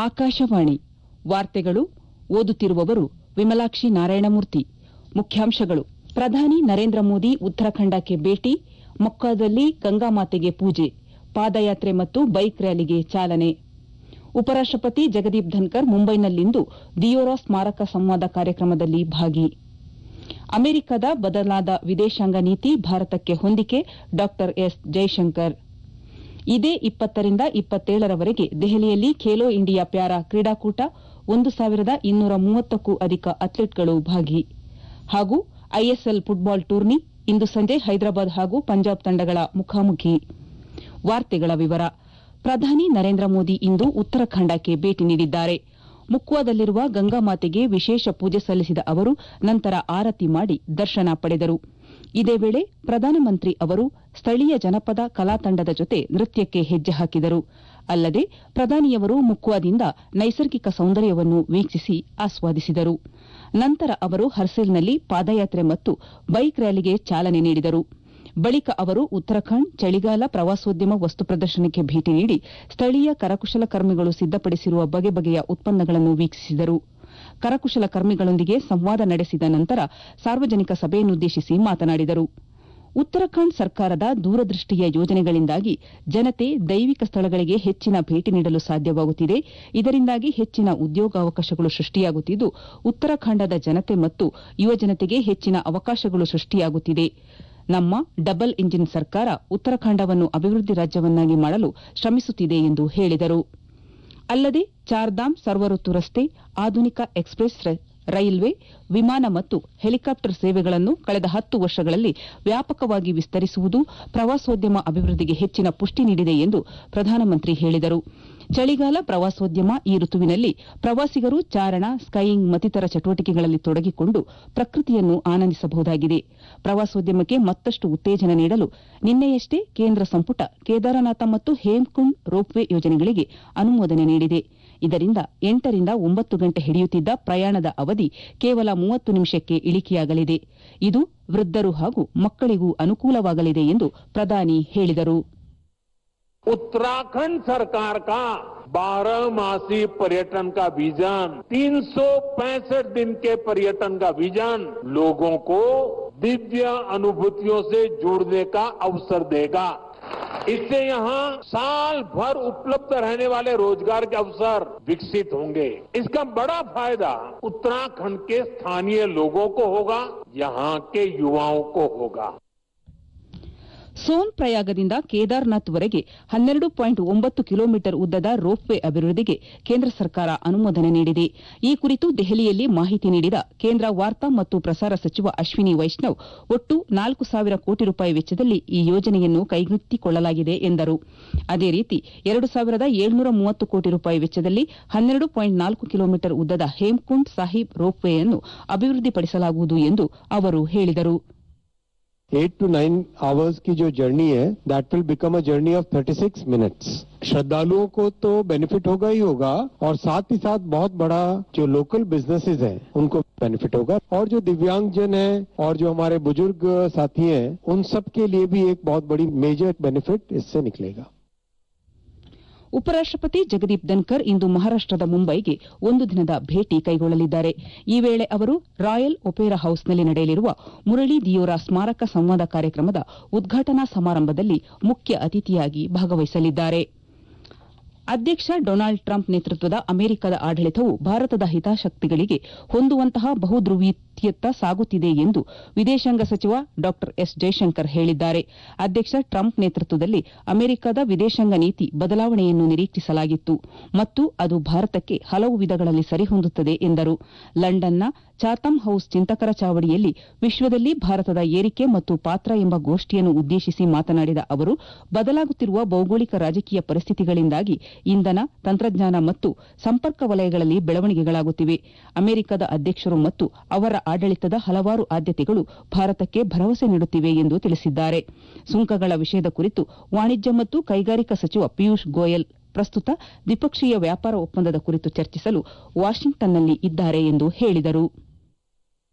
ಆಕಾಶವಾಣಿ ವಾರ್ತೆಗಳು ಓದುತ್ತಿರುವವರು ವಿಮಲಾಕ್ಷಿ ನಾರಾಯಣಮೂರ್ತಿ ಮುಖ್ಯಾಂಶಗಳು ಪ್ರಧಾನಿ ನರೇಂದ್ರ ಮೋದಿ ಉತ್ತರಾಖಂಡಕ್ಕೆ ಭೇಟಿ ಮೊಕ್ಕಾದಲ್ಲಿ ಗಂಗಾಮಾತೆಗೆ ಪೂಜೆ ಪಾದಯಾತ್ರೆ ಮತ್ತು ಬೈಕ್ ರ್ಯಾಲಿಗೆ ಚಾಲನೆ ಉಪರಾಷ್ಟಪತಿ ಜಗದೀಪ್ ಧನ್ಕರ್ ಮುಂಬೈನಲ್ಲಿಂದು ದಿಯೋರಾ ಸ್ಮಾರಕ ಸಂವಾದ ಕಾರ್ಯಕ್ರಮದಲ್ಲಿ ಭಾಗಿ ಅಮೆರಿಕದ ಬದಲಾದ ವಿದೇಶಾಂಗ ನೀತಿ ಭಾರತಕ್ಕೆ ಹೊಂದಿಕೆ ಡಾ ಎಸ್ ಜೈಶಂಕರ್ ಇದೇ ಇಪ್ಪತ್ತರಿಂದ ಇಪ್ಪತ್ತೇಳರವರೆಗೆ ದೆಹಲಿಯಲ್ಲಿ ಖೇಲೋ ಇಂಡಿಯಾ ಪ್ಯಾರಾ ಕ್ರೀಡಾಕೂಟ ಒಂದು ಸಾವಿರದ ಇನ್ನೂರ ಮೂವತ್ತಕ್ಕೂ ಅಧಿಕ ಅಥ್ಲೀಟ್ಗಳು ಭಾಗಿ ಹಾಗೂ ಐಎಸ್ಎಲ್ ಫುಟ್ಬಾಲ್ ಟೂರ್ನಿ ಇಂದು ಸಂಜೆ ಹೈದರಾಬಾದ್ ಹಾಗೂ ಪಂಜಾಬ್ ತಂಡಗಳ ಮುಖಾಮುಖಿ ವಾರ್ತೆಗಳ ವಿವರ ಪ್ರಧಾನಿ ನರೇಂದ್ರ ಮೋದಿ ಇಂದು ಉತ್ತರಾಖಂಡಕ್ಕೆ ಭೇಟಿ ನೀಡಿದ್ದಾರೆ ಮುಕ್ವಾದಲ್ಲಿರುವ ಗಂಗಾಮಾತೆಗೆ ವಿಶೇಷ ಪೂಜೆ ಸಲ್ಲಿಸಿದ ಅವರು ನಂತರ ಆರತಿ ಮಾಡಿ ದರ್ಶನ ಪಡೆದರು ಇದೇ ವೇಳೆ ಪ್ರಧಾನಮಂತ್ರಿ ಅವರು ಸ್ಥಳೀಯ ಜನಪದ ಕಲಾತಂಡದ ಜೊತೆ ನೃತ್ಯಕ್ಕೆ ಹೆಜ್ಜೆ ಹಾಕಿದರು ಅಲ್ಲದೆ ಪ್ರಧಾನಿಯವರು ಮುಕ್ವಾದಿಂದ ನೈಸರ್ಗಿಕ ಸೌಂದರ್ಯವನ್ನು ವೀಕ್ಷಿಸಿ ಆಸ್ವಾದಿಸಿದರು ನಂತರ ಅವರು ಹರ್ಸಿಲ್ನಲ್ಲಿ ಪಾದಯಾತ್ರೆ ಮತ್ತು ಬೈಕ್ ರ್ಯಾಲಿಗೆ ಚಾಲನೆ ನೀಡಿದರು ಬಳಿಕ ಅವರು ಉತ್ತರಾಖಂಡ್ ಚಳಿಗಾಲ ಪ್ರವಾಸೋದ್ಯಮ ವಸ್ತು ಪ್ರದರ್ಶನಕ್ಕೆ ಭೇಟಿ ನೀಡಿ ಸ್ಥಳೀಯ ಕರಕುಶಲಕರ್ಮಿಗಳು ಸಿದ್ದಪಡಿಸಿರುವ ಬಗೆ ಬಗೆಯ ಉತ್ಪನ್ನಗಳನ್ನು ವೀಕ್ಷಿಸಿದರು ಕರಕುಶಲಕರ್ಮಿಗಳೊಂದಿಗೆ ಸಂವಾದ ನಡೆಸಿದ ನಂತರ ಸಾರ್ವಜನಿಕ ಸಭೆಯನ್ನುದ್ದೇಶಿಸಿ ಮಾತನಾಡಿದರು ಉತ್ತರಾಖಂಡ್ ಸರ್ಕಾರದ ದೂರದೃಷ್ಟಿಯ ಯೋಜನೆಗಳಿಂದಾಗಿ ಜನತೆ ದೈವಿಕ ಸ್ಥಳಗಳಿಗೆ ಹೆಚ್ಚಿನ ಭೇಟಿ ನೀಡಲು ಸಾಧ್ಯವಾಗುತ್ತಿದೆ ಇದರಿಂದಾಗಿ ಹೆಚ್ಚಿನ ಉದ್ಯೋಗಾವಕಾಶಗಳು ಸೃಷ್ಟಿಯಾಗುತ್ತಿದ್ದು ಉತ್ತರಾಖಂಡದ ಜನತೆ ಮತ್ತು ಯುವಜನತೆಗೆ ಹೆಚ್ಚಿನ ಅವಕಾಶಗಳು ಸೃಷ್ಟಿಯಾಗುತ್ತಿದೆ ನಮ್ಮ ಡಬಲ್ ಇಂಜಿನ್ ಸರ್ಕಾರ ಉತ್ತರಾಖಂಡವನ್ನು ಅಭಿವೃದ್ಧಿ ರಾಜ್ಯವನ್ನಾಗಿ ಮಾಡಲು ಶ್ರಮಿಸುತ್ತಿದೆ ಎಂದು ಹೇಳಿದರು ಅಲ್ಲದೆ ಚಾರ್ಧಾಮ್ ಸರ್ವಋತು ರಸ್ತೆ ಆಧುನಿಕ ಎಕ್ಸ್ಪ್ರೆಸ್ ರೈಲ್ವೆ ವಿಮಾನ ಮತ್ತು ಹೆಲಿಕಾಪ್ಟರ್ ಸೇವೆಗಳನ್ನು ಕಳೆದ ಹತ್ತು ವರ್ಷಗಳಲ್ಲಿ ವ್ಯಾಪಕವಾಗಿ ವಿಸ್ತರಿಸುವುದು ಪ್ರವಾಸೋದ್ಯಮ ಅಭಿವೃದ್ಧಿಗೆ ಹೆಚ್ಚಿನ ಪುಷ್ಟಿ ನೀಡಿದೆ ಎಂದು ಪ್ರಧಾನಮಂತ್ರಿ ಹೇಳಿದರು ಚಳಿಗಾಲ ಪ್ರವಾಸೋದ್ಯಮ ಈ ಋತುವಿನಲ್ಲಿ ಪ್ರವಾಸಿಗರು ಚಾರಣ ಸ್ಕೈಯಿಂಗ್ ಮತ್ತಿತರ ಚಟುವಟಿಕೆಗಳಲ್ಲಿ ತೊಡಗಿಕೊಂಡು ಪ್ರಕೃತಿಯನ್ನು ಆನಂದಿಸಬಹುದಾಗಿದೆ ಪ್ರವಾಸೋದ್ಯಮಕ್ಕೆ ಮತ್ತಷ್ಟು ಉತ್ತೇಜನ ನೀಡಲು ನಿನ್ನೆಯಷ್ಟೇ ಕೇಂದ್ರ ಸಂಪುಟ ಕೇದಾರನಾಥ ಮತ್ತು ಹೇಮಕುಂಡ್ ರೋಪ್ವೇ ಯೋಜನೆಗಳಿಗೆ ಅನುಮೋದನೆ ನೀಡಿದೆ ಇದರಿಂದ ಎಂಟರಿಂದ ಒಂಬತ್ತು ಗಂಟೆ ಹಿಡಿಯುತ್ತಿದ್ದ ಪ್ರಯಾಣದ ಅವಧಿ ಕೇವಲ ಮೂವತ್ತು ನಿಮಿಷಕ್ಕೆ ಇಳಿಕೆಯಾಗಲಿದೆ ಇದು ವೃದ್ಧರು ಹಾಗೂ ಮಕ್ಕಳಿಗೂ ಅನುಕೂಲವಾಗಲಿದೆ ಎಂದು ಪ್ರಧಾನಿ ಹೇಳಿದರು उत्तराखंड सरकार का बारह मासी पर्यटन का विजन तीन दिन के पर्यटन का विजन लोगों को दिव्य अनुभूतियों से जुड़ने का अवसर देगा इससे यहाँ साल भर उपलब्ध रहने वाले रोजगार के अवसर विकसित होंगे इसका बड़ा फायदा उत्तराखंड के स्थानीय लोगों को होगा यहाँ के युवाओं को होगा ಸೋನ್ ಪ್ರಯಾಗದಿಂದ ಕೇದಾರ್ನಾಥ್ವರೆಗೆ ಹನ್ನೆರಡು ಪಾಯಿಂಟ್ ಒಂಬತ್ತು ಕಿಲೋಮೀಟರ್ ಉದ್ದದ ರೋಪ್ವೇ ಅಭಿವೃದ್ಧಿಗೆ ಕೇಂದ್ರ ಸರ್ಕಾರ ಅನುಮೋದನೆ ನೀಡಿದೆ ಈ ಕುರಿತು ದೆಹಲಿಯಲ್ಲಿ ಮಾಹಿತಿ ನೀಡಿದ ಕೇಂದ್ರ ವಾರ್ತಾ ಮತ್ತು ಪ್ರಸಾರ ಸಚಿವ ಅಶ್ವಿನಿ ವೈಷ್ಣವ್ ಒಟ್ಟು ನಾಲ್ಕು ಸಾವಿರ ಕೋಟಿ ರೂಪಾಯಿ ವೆಚ್ಚದಲ್ಲಿ ಈ ಯೋಜನೆಯನ್ನು ಕೈಗೆತ್ತಿಕೊಳ್ಳಲಾಗಿದೆ ಎಂದರು ಅದೇ ರೀತಿ ಎರಡು ಸಾವಿರದ ಏಳ್ನೂರ ಮೂವತ್ತು ಕೋಟಿ ರೂಪಾಯಿ ವೆಚ್ಚದಲ್ಲಿ ಹನ್ನೆರಡು ಪಾಯಿಂಟ್ ನಾಲ್ಕು ಕಿಲೋಮೀಟರ್ ಉದ್ದದ ಹೇಮಕುಂಡ್ ಸಾಹಿಬ್ ರೋಪ್ವೇಯನ್ನು ಅಭಿವೃದ್ಧಿಪಡಿಸಲಾಗುವುದು ಎಂದು ಅವರು ಹೇಳಿದರು एट टू नाइन आवर्स की जो जर्नी है that will become a journey of 36 minutes श्रद्धालुओं को तो बेनिफिट होगा ही होगा और साथ ही साथ बहुत बड़ा जो लोकल बिजनेसेस हैं उनको बेनिफिट होगा और जो दिव्यांगजन हैं और जो हमारे बुजुर्ग साथी हैं उन सब के लिए भी एक बहुत बड़ी मेजर बेनिफिट इससे निकलेगा ಉಪರಾಷ್ಟಪತಿ ಜಗದೀಪ್ ಧನ್ಕರ್ ಇಂದು ಮಹಾರಾಷ್ಟದ ಮುಂಬೈಗೆ ಒಂದು ದಿನದ ಭೇಟಿ ಕೈಗೊಳ್ಳಲಿದ್ದಾರೆ ಈ ವೇಳೆ ಅವರು ರಾಯಲ್ ಒಪೇರಾ ಹೌಸ್ನಲ್ಲಿ ನಡೆಯಲಿರುವ ಮುರಳಿ ದಿಯೋರಾ ಸ್ಮಾರಕ ಸಂವಾದ ಕಾರ್ಯಕ್ರಮದ ಉದ್ಘಾಟನಾ ಸಮಾರಂಭದಲ್ಲಿ ಮುಖ್ಯ ಅತಿಥಿಯಾಗಿ ಭಾಗವಹಿಸಲಿದ್ದಾರೆ ಅಧ್ಯಕ್ಷ ಡೊನಾಲ್ಡ್ ಟ್ರಂಪ್ ನೇತೃತ್ವದ ಅಮೆರಿಕದ ಆಡಳಿತವು ಭಾರತದ ಹಿತಾಸಕ್ತಿಗಳಿಗೆ ಹೊಂದುವಂತಹ ಬಹುಧ್ರುವೀಯತ್ತ ಸಾಗುತ್ತಿದೆ ಎಂದು ವಿದೇಶಾಂಗ ಸಚಿವ ಡಾ ಎಸ್ ಜೈಶಂಕರ್ ಹೇಳಿದ್ದಾರೆ ಅಧ್ಯಕ್ಷ ಟ್ರಂಪ್ ನೇತೃತ್ವದಲ್ಲಿ ಅಮೆರಿಕದ ವಿದೇಶಾಂಗ ನೀತಿ ಬದಲಾವಣೆಯನ್ನು ನಿರೀಕ್ಷಿಸಲಾಗಿತ್ತು ಮತ್ತು ಅದು ಭಾರತಕ್ಕೆ ಹಲವು ವಿಧಗಳಲ್ಲಿ ಸರಿಹೊಂದುತ್ತದೆ ಎಂದರು ಲಂಡನ್ನ ಚಾಥಮ್ ಹೌಸ್ ಚಿಂತಕರ ಚಾವಡಿಯಲ್ಲಿ ವಿಶ್ವದಲ್ಲಿ ಭಾರತದ ಏರಿಕೆ ಮತ್ತು ಪಾತ್ರ ಎಂಬ ಗೋಷ್ಠಿಯನ್ನು ಉದ್ದೇಶಿಸಿ ಮಾತನಾಡಿದ ಅವರು ಬದಲಾಗುತ್ತಿರುವ ಭೌಗೋಳಿಕ ರಾಜಕೀಯ ಪರಿಸ್ಥಿತಿಗಳಿಂದಾಗಿ ಇಂಧನ ತಂತ್ರಜ್ಞಾನ ಮತ್ತು ಸಂಪರ್ಕ ವಲಯಗಳಲ್ಲಿ ಬೆಳವಣಿಗೆಗಳಾಗುತ್ತಿವೆ ಅಮೆರಿಕದ ಅಧ್ಯಕ್ಷರು ಮತ್ತು ಅವರ ಆಡಳಿತದ ಹಲವಾರು ಆದ್ಯತೆಗಳು ಭಾರತಕ್ಕೆ ಭರವಸೆ ನೀಡುತ್ತಿವೆ ಎಂದು ತಿಳಿಸಿದ್ದಾರೆ ಸುಂಕಗಳ ವಿಷಯದ ಕುರಿತು ವಾಣಿಜ್ಯ ಮತ್ತು ಕೈಗಾರಿಕಾ ಸಚಿವ ಪಿಯೂಷ್ ಗೋಯಲ್ ಪ್ರಸ್ತುತ ದ್ವಿಪಕ್ಷೀಯ ವ್ಯಾಪಾರ ಒಪ್ಪಂದದ ಕುರಿತು ಚರ್ಚಿಸಲು ವಾಷಿಂಗ್ಟನ್ನಲ್ಲಿ ಇದ್ದಾರೆ ಎಂದು ಹೇಳಿದರು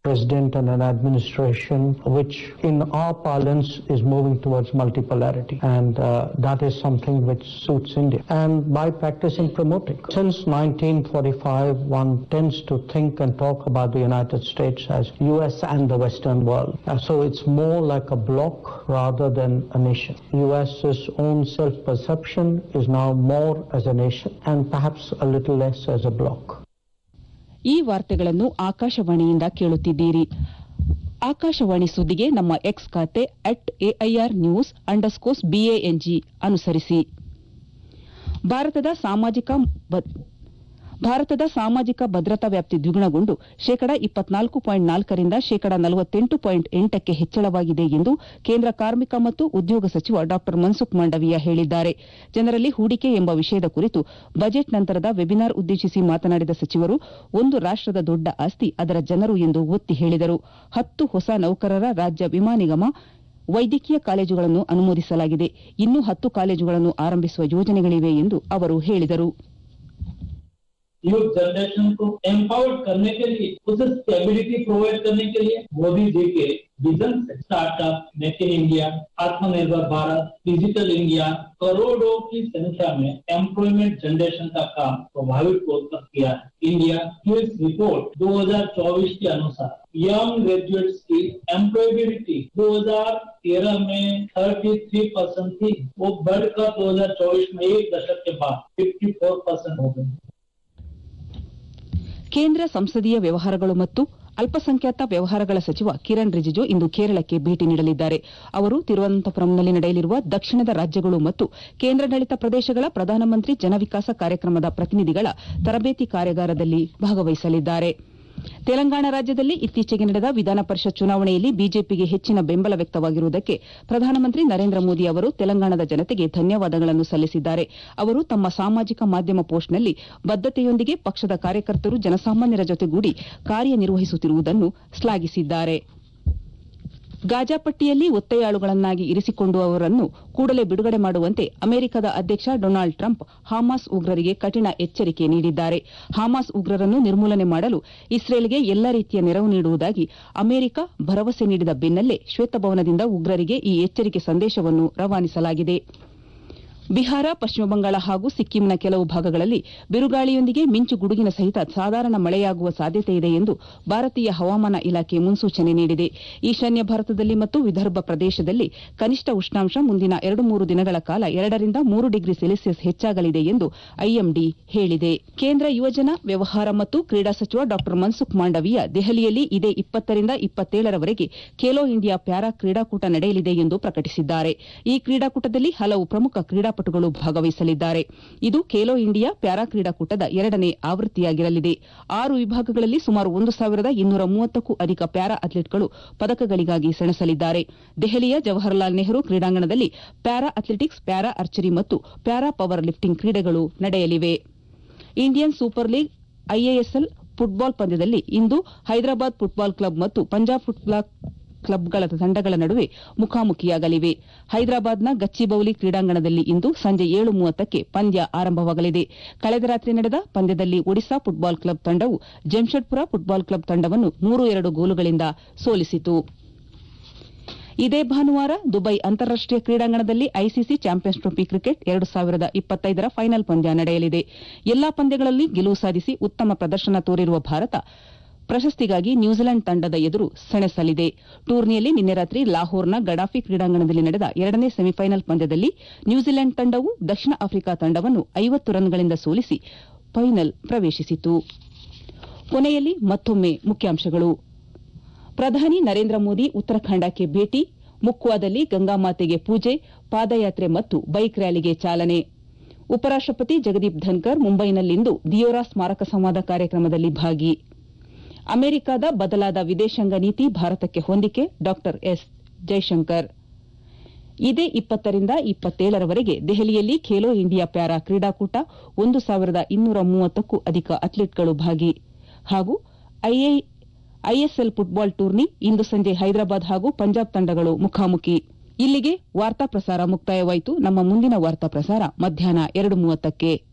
president and an administration which, in our parlance, is moving towards multipolarity. And uh, that is something which suits India. And by practicing promoting. Since 1945, one tends to think and talk about the United States as US and the Western world. Uh, so it's more like a bloc rather than a nation. US's own self-perception is now more as a nation and perhaps a little less as a bloc. ಈ ವಾರ್ತೆಗಳನ್ನು ಆಕಾಶವಾಣಿಯಿಂದ ಕೇಳುತ್ತಿದ್ದೀರಿ ಆಕಾಶವಾಣಿ ಸುದ್ದಿಗೆ ನಮ್ಮ X ಖಾತೆ at AIR news underscore BANG ಅನುಸರಿಸಿ ಭಾರತದ ಸಾಮಾಜಿಕ ಬ- ಭಾರತದ ಸಾಮಾಜಿಕ ಭದ್ರತಾ ವ್ಯಾಪ್ತಿ ದ್ವಿಗುಣಗೊಂಡು ಶೇಕಡ ಇಪ್ಪತ್ನಾಲ್ಕು ಪಾಯಿಂಟ್ ನಾಲ್ಕರಿಂದ ಶೇಕಡ ನಲವತ್ತೆಂಟು ಪಾಯಿಂಟ್ ಎಂಟಕ್ಕೆ ಹೆಚ್ಚಳವಾಗಿದೆ ಎಂದು ಕೇಂದ್ರ ಕಾರ್ಮಿಕ ಮತ್ತು ಉದ್ಯೋಗ ಸಚಿವ ಡಾ ಮನ್ಸುಖ್ ಮಾಂಡವೀಯ ಹೇಳಿದ್ದಾರೆ ಜನರಲ್ಲಿ ಹೂಡಿಕೆ ಎಂಬ ವಿಷಯದ ಕುರಿತು ಬಜೆಟ್ ನಂತರದ ವೆಬಿನಾರ್ ಉದ್ದೇಶಿಸಿ ಮಾತನಾಡಿದ ಸಚಿವರು ಒಂದು ರಾಷ್ಟದ ದೊಡ್ಡ ಆಸ್ತಿ ಅದರ ಜನರು ಎಂದು ಒತ್ತಿ ಹೇಳಿದರು ಹತ್ತು ಹೊಸ ನೌಕರರ ರಾಜ್ಯ ವಿಮಾ ನಿಗಮ ವೈದ್ಯಕೀಯ ಕಾಲೇಜುಗಳನ್ನು ಅನುಮೋದಿಸಲಾಗಿದೆ ಇನ್ನೂ ಹತ್ತು ಕಾಲೇಜುಗಳನ್ನು ಆರಂಭಿಸುವ ಯೋಜನೆಗಳಿವೆ ಎಂದು ಅವರು ಹೇಳಿದರು यूथ जनरेशन को एम्पावर्ड करने के लिए उसे स्टेबिलिटी प्रोवाइड करने के लिए मोदी जी के विजन से स्टार्टअप मेक इन इंडिया आत्मनिर्भर भारत डिजिटल इंडिया करोड़ों की संख्या में एम्प्लॉयमेंट जनरेशन का काम प्रभावित पूर्वक किया है इंडिया क्विज रिपोर्ट 2024 के अनुसार यंग ग्रेजुएट्स की एम्प्लॉयबिलिटी 2013 में 33 परसेंट थी वो बढ़कर 2024 में एक दशक के बाद 54 परसेंट हो गई ಕೇಂದ್ರ ಸಂಸದೀಯ ವ್ಯವಹಾರಗಳು ಮತ್ತು ಅಲ್ಪಸಂಖ್ಯಾತ ವ್ಯವಹಾರಗಳ ಸಚಿವ ಕಿರಣ್ ರಿಜಿಜು ಇಂದು ಕೇರಳಕ್ಕೆ ಭೇಟಿ ನೀಡಲಿದ್ದಾರೆ ಅವರು ತಿರುವನಂತಪುರಂನಲ್ಲಿ ನಡೆಯಲಿರುವ ದಕ್ಷಿಣದ ರಾಜ್ಯಗಳು ಮತ್ತು ಕೇಂದ್ರಾಡಳಿತ ಪ್ರದೇಶಗಳ ಪ್ರಧಾನಮಂತ್ರಿ ಜನವಿಕಾಸ ಕಾರ್ಯಕ್ರಮದ ಪ್ರತಿನಿಧಿಗಳ ತರಬೇತಿ ಕಾರ್ಯಾಗಾರದಲ್ಲಿ ಭಾಗವಹಿಸಲಿದ್ದಾರೆ ತೆಲಂಗಾಣ ರಾಜ್ಯದಲ್ಲಿ ಇತ್ತೀಚೆಗೆ ನಡೆದ ವಿಧಾನ ಪರಿಷತ್ ಚುನಾವಣೆಯಲ್ಲಿ ಬಿಜೆಪಿಗೆ ಹೆಚ್ಚಿನ ಬೆಂಬಲ ವ್ಯಕ್ತವಾಗಿರುವುದಕ್ಕೆ ಪ್ರಧಾನಮಂತ್ರಿ ನರೇಂದ್ರ ಮೋದಿ ಅವರು ತೆಲಂಗಾಣದ ಜನತೆಗೆ ಧನ್ಯವಾದಗಳನ್ನು ಸಲ್ಲಿಸಿದ್ದಾರೆ ಅವರು ತಮ್ಮ ಸಾಮಾಜಿಕ ಮಾಧ್ಯಮ ಪೋಸ್ಟ್ನಲ್ಲಿ ಬದ್ದತೆಯೊಂದಿಗೆ ಪಕ್ಷದ ಕಾರ್ಯಕರ್ತರು ಜನಸಾಮಾನ್ಯರ ಜೊತೆಗೂಡಿ ಕಾರ್ಯನಿರ್ವಹಿಸುತ್ತಿರುವುದನ್ನು ಶ್ಲಾಘಿಸಿದ್ದಾರೆ ಗಾಜಾಪಟ್ಟಿಯಲ್ಲಿ ಒತ್ತೆಯಾಳುಗಳನ್ನಾಗಿ ಇರಿಸಿಕೊಂಡವರನ್ನು ಕೂಡಲೇ ಬಿಡುಗಡೆ ಮಾಡುವಂತೆ ಅಮೆರಿಕದ ಅಧ್ಯಕ್ಷ ಡೊನಾಲ್ಡ್ ಟ್ರಂಪ್ ಹಾಮಾಸ್ ಉಗ್ರರಿಗೆ ಕಠಿಣ ಎಚ್ಚರಿಕೆ ನೀಡಿದ್ದಾರೆ ಹಾಮಾಸ್ ಉಗ್ರರನ್ನು ನಿರ್ಮೂಲನೆ ಮಾಡಲು ಇಸ್ರೇಲ್ಗೆ ಎಲ್ಲ ರೀತಿಯ ನೆರವು ನೀಡುವುದಾಗಿ ಅಮೆರಿಕ ಭರವಸೆ ನೀಡಿದ ಬೆನ್ನಲ್ಲೇ ಶ್ವೇತಭವನದಿಂದ ಉಗ್ರರಿಗೆ ಈ ಎಚ್ಚರಿಕೆ ಸಂದೇಶವನ್ನು ರವಾನಿಸಲಾಗಿದೆ ಬಿಹಾರ ಪಶ್ಚಿಮ ಬಂಗಾಳ ಹಾಗೂ ಸಿಕ್ಕಿಂನ ಕೆಲವು ಭಾಗಗಳಲ್ಲಿ ಬಿರುಗಾಳಿಯೊಂದಿಗೆ ಮಿಂಚು ಗುಡುಗಿನ ಸಹಿತ ಸಾಧಾರಣ ಮಳೆಯಾಗುವ ಸಾಧ್ಯತೆ ಇದೆ ಎಂದು ಭಾರತೀಯ ಹವಾಮಾನ ಇಲಾಖೆ ಮುನ್ಸೂಚನೆ ನೀಡಿದೆ ಈಶಾನ್ಯ ಭಾರತದಲ್ಲಿ ಮತ್ತು ವಿದರ್ಭ ಪ್ರದೇಶದಲ್ಲಿ ಕನಿಷ್ಠ ಉಷ್ಣಾಂಶ ಮುಂದಿನ ಎರಡು ಮೂರು ದಿನಗಳ ಕಾಲ ಎರಡರಿಂದ ಮೂರು ಡಿಗ್ರಿ ಸೆಲ್ಸಿಯಸ್ ಹೆಚ್ಚಾಗಲಿದೆ ಎಂದು ಐಎಂಡಿ ಹೇಳಿದೆ ಕೇಂದ್ರ ಯುವಜನ ವ್ಯವಹಾರ ಮತ್ತು ಕ್ರೀಡಾ ಸಚಿವ ಡಾ ಮನ್ಸುಖ್ ಮಾಂಡವೀಯ ದೆಹಲಿಯಲ್ಲಿ ಇದೇ ಇಪ್ಪತ್ತರಿಂದ ಇಪ್ಪತ್ತೇಳರವರೆಗೆ ಖೇಲೋ ಇಂಡಿಯಾ ಪ್ಯಾರಾ ಕ್ರೀಡಾಕೂಟ ನಡೆಯಲಿದೆ ಎಂದು ಪ್ರಕಟಿಸಿದ್ದಾರೆ ಈ ಕ್ರೀಡಾಕೂಟದಲ್ಲಿ ಹಲವು ಪ್ರಮುಖ ಕ್ರೀಡಾಪಟುಗಳು ಭಾಗವಹಿಸಲಿದ್ದಾರೆ ಇದು ಖೇಲೋ ಇಂಡಿಯಾ ಪ್ಯಾರಾ ಕ್ರೀಡಾಕೂಟದ ಎರಡನೇ ಆವೃತ್ತಿಯಾಗಿರಲಿದೆ ಆರು ವಿಭಾಗಗಳಲ್ಲಿ ಸುಮಾರು ಒಂದು ಸಾವಿರದ ಇನ್ನೂರ ಮೂವತ್ತಕ್ಕೂ ಅಧಿಕ ಪ್ಯಾರಾ ಅಥ್ಲೀಟ್ಗಳು ಪದಕಗಳಿಗಾಗಿ ಸೆಣಸಲಿದ್ದಾರೆ ದೆಹಲಿಯ ಜವಾಹರಲಾಲ್ ನೆಹರು ಕ್ರೀಡಾಂಗಣದಲ್ಲಿ ಪ್ಯಾರಾ ಅಥ್ಲೆಟಿಕ್ಸ್ ಪ್ಯಾರಾ ಆರ್ಚರಿ ಮತ್ತು ಪ್ಯಾರಾ ಪವರ್ ಲಿಫ್ಟಿಂಗ್ ಕ್ರೀಡೆಗಳು ನಡೆಯಲಿವೆ Indian Super League ISL football ಪಂದ್ಯದಲ್ಲಿ ಇಂದು ಹೈದರಾಬಾದ್ ಫುಟ್ಬಾಲ್ ಕ್ಲಬ್ ಮತ್ತು ಪಂಜಾಬ್ ಫುಟ್ಬಾಲ್ ಕ್ಲಬ್ಗಳ ತಂಡಗಳ ನಡುವೆ ಮುಖಾಮುಖಿಯಾಗಲಿವೆ ಹೈದರಾಬಾದ್ನ ಗಚ್ಚಿಬೌಲಿ ಕ್ರೀಡಾಂಗಣದಲ್ಲಿ ಇಂದು ಸಂಜೆ ಏಳು ಮೂವತ್ತಕ್ಕೆ ಪಂದ್ಯ ಆರಂಭವಾಗಲಿದೆ ಕಳೆದ ರಾತ್ರಿ ನಡೆದ ಪಂದ್ಯದಲ್ಲಿ ಒಡಿಶಾ ಫುಟ್ಬಾಲ್ ಕ್ಲಬ್ ತಂಡವು ಜಮ್ಶೆಡ್ಪುರ ಫುಟ್ಬಾಲ್ ಕ್ಲಬ್ ತಂಡವನ್ನು ಮೂರು ಎರಡು ಗೋಲುಗಳಿಂದ ಸೋಲಿಸಿತು ಇದೇ ಭಾನುವಾರ ದುಬೈ ಅಂತಾರಾಷ್ಟೀಯ ಕ್ರೀಡಾಂಗಣದಲ್ಲಿ ಐಸಿಸಿ ಚಾಂಪಿಯನ್ಸ್ ಟ್ರೋಫಿ ಕ್ರಿಕೆಟ್ ಎರಡು ಸಾವಿರದ ಇಪ್ಪತ್ತೈದರ ಫೈನಲ್ ಪಂದ್ಯ ನಡೆಯಲಿದೆ ಎಲ್ಲಾ ಪಂದ್ಯಗಳಲ್ಲಿ ಗೆಲುವು ಸಾಧಿಸಿ ಉತ್ತಮ ಪ್ರದರ್ಶನ ತೋರಿರುವ ಭಾರತ ಪ್ರಶಸ್ತಿಗಾಗಿ ನ್ಯೂಜಿಲೆಂಡ್ ತಂಡದ ಎದುರು ಸೆಣಸಲಿದೆ ಟೂರ್ನಿಯಲ್ಲಿ ನಿನ್ನೆ ರಾತ್ರಿ ಲಾಹೋರ್ನ ಗಡಾಫಿ ಕ್ರೀಡಾಂಗಣದಲ್ಲಿ ನಡೆದ ಎರಡನೇ ಸೆಮಿಫೈನಲ್ ಪಂದ್ಯದಲ್ಲಿ ನ್ಯೂಜಿಲೆಂಡ್ ತಂಡವು ದಕ್ಷಿಣ ಆಫ್ರಿಕಾ ತಂಡವನ್ನು ಐವತ್ತು ರನ್ಗಳಿಂದ ಸೋಲಿಸಿ ಫೈನಲ್ ಪ್ರವೇಶಿಸಿತು ಕೊನೆಯಲ್ಲಿ ಮತ್ತೊಮ್ಮೆ ಮುಖ್ಯಾಂಶಗಳು ಪ್ರಧಾನಿ ನರೇಂದ್ರ ಮೋದಿ ಉತ್ತರಾಖಂಡಕ್ಕೆ ಭೇಟಿ ಮುಕ್ವಾದಲ್ಲಿ ಗಂಗಾಮಾತೆಗೆ ಪೂಜೆ ಪಾದಯಾತ್ರೆ ಮತ್ತು ಬೈಕ್ ರ್ಯಾಲಿಗೆ ಚಾಲನೆ ಉಪರಾಷ್ಟಪತಿ ಜಗದೀಪ್ ಧನ್ಕರ್ ಮುಂಬೈನಲ್ಲಿಂದು ದಿಯೋರಾ ಸ್ಮಾರಕ ಸಂವಾದ ಕಾರ್ಯಕ್ರಮದಲ್ಲಿ ಭಾಗಿ ಅಮೆರಿಕದ ಬದಲಾದ ವಿದೇಶಾಂಗ ನೀತಿ ಭಾರತಕ್ಕೆ ಹೊಂದಿಕೆ ಡಾ ಎಸ್ ಜೈಶಂಕರ್ ಇದೇ ಇಪ್ಪತ್ತರಿಂದ ಇಪ್ಪತ್ತೇಳರವರೆಗೆ ದೆಹಲಿಯಲ್ಲಿ ಖೇಲೋ ಇಂಡಿಯಾ ಪ್ಯಾರಾ ಕ್ರೀಡಾಕೂಟ ಒಂದು ಸಾವಿರದ ಇನ್ನೂರ ಮೂವತ್ತಕ್ಕೂ ಅಧಿಕ ಅಥ್ಲೀಟ್ಗಳು ಭಾಗಿ ಹಾಗೂ ಐಎಸ್ಎಲ್ ಫುಟ್ಬಾಲ್ ಟೂರ್ನಿ ಇಂದು ಸಂಜೆ ಹೈದರಾಬಾದ್ ಹಾಗೂ ಪಂಜಾಬ್ ತಂಡಗಳು ಮುಖಾಮುಖಿ ಇಲ್ಲಿಗೆ ವಾರ್ತಾ ಪ್ರಸಾರ ಮುಕ್ತಾಯವಾಯಿತು ನಮ್ಮ ಮುಂದಿನ ವಾರ್ತಾ ಪ್ರಸಾರ ಮಧ್ಯಾಹ್ನ ಎರಡು ಮೂವತ್ತಕ್ಕೆ